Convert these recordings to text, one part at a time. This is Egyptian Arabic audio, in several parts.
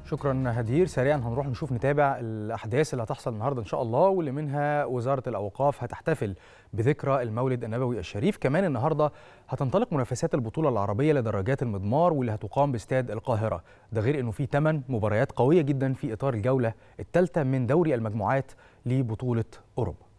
شكرا هدير سريعا هنروح نشوف نتابع الاحداث اللي هتحصل النهارده ان شاء الله واللي منها وزاره الاوقاف هتحتفل بذكرى المولد النبوي الشريف كمان النهارده هتنطلق منافسات البطوله العربيه لدراجات المضمار واللي هتقام باستاد القاهره ده غير انه في 8 مباريات قويه جدا في اطار الجوله الثالثه من دوري المجموعات لبطوله اوروبا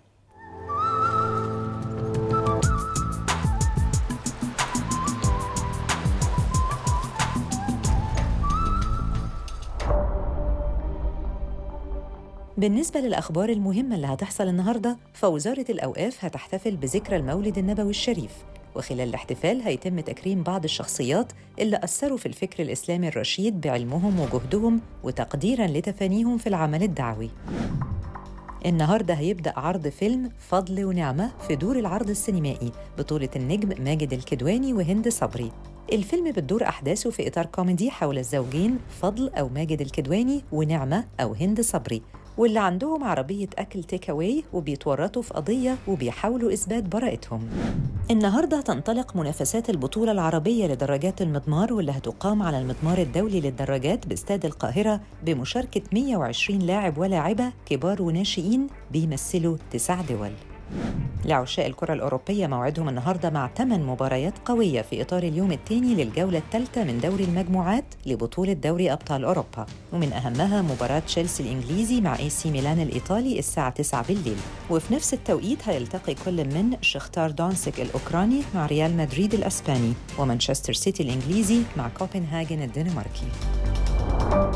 بالنسبة للأخبار المهمة اللي هتحصل النهاردة فوزارة الأوقاف هتحتفل بذكرى المولد النبوي الشريف وخلال الاحتفال هيتم تكريم بعض الشخصيات اللي أثروا في الفكر الإسلامي الرشيد بعلمهم وجهدهم وتقديراً لتفانيهم في العمل الدعوي النهاردة هيبدأ عرض فيلم فضل ونعمة في دور العرض السينمائي بطولة النجم ماجد الكدواني وهند صبري الفيلم بتدور أحداثه في إطار كوميدي حول الزوجين فضل أو ماجد الكدواني ونعمة أو هند صبري واللي عندهم عربية أكل تيك أواي وبيتورطوا في قضية وبيحاولوا إثبات براءتهم. النهارده هتنطلق منافسات البطولة العربية لدراجات المضمار واللي هتقام على المضمار الدولي للدراجات باستاد القاهرة بمشاركة 120 لاعب ولاعبة كبار وناشئين بيمثلوا تسع دول. لعشاء الكرة الأوروبية موعدهم النهاردة مع ثمان مباريات قوية في إطار اليوم الثاني للجولة الثالثة من دوري المجموعات لبطولة دوري أبطال أوروبا ومن أهمها مباراة تشيلسي الإنجليزي مع اي سي ميلان الإيطالي الساعة 9 بالليل وفي نفس التوقيت هيلتقي كل من شختار دونسك الأوكراني مع ريال مدريد الأسباني ومانشستر سيتي الإنجليزي مع كوبنهاجن الدنماركي